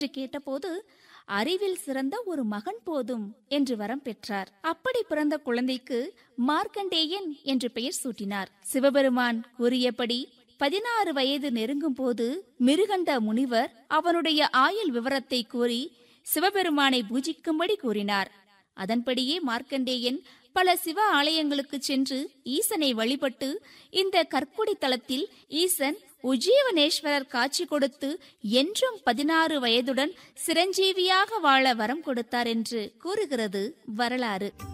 என்று கேட்டபோது அறிவில் சிறந்த ஒரு மகன் போதும் என்று வரம் பெற்றார் அப்படி பிறந்த குழந்தைக்கு மார்க்கண்டேயன் என்று பெயர் சூட்டினார் சிவபெருமான் கூறியபடி பதினாறு வயது நெருங்கும் போது மிருகண்ட முனிவர் அவனுடைய ஆயுள் விவரத்தை கூறி சிவபெருமானை பூஜிக்கும்படி கூறினார் அதன்படியே மார்க்கண்டேயன் பல சிவ ஆலயங்களுக்கு சென்று ஈசனை வழிபட்டு இந்த கற்குடி தலத்தில் ஈசன் உஜீவனேஸ்வரர் காட்சி கொடுத்து என்றும் பதினாறு வயதுடன் சிரஞ்சீவியாக வாழ வரம் கொடுத்தார் என்று கூறுகிறது வரலாறு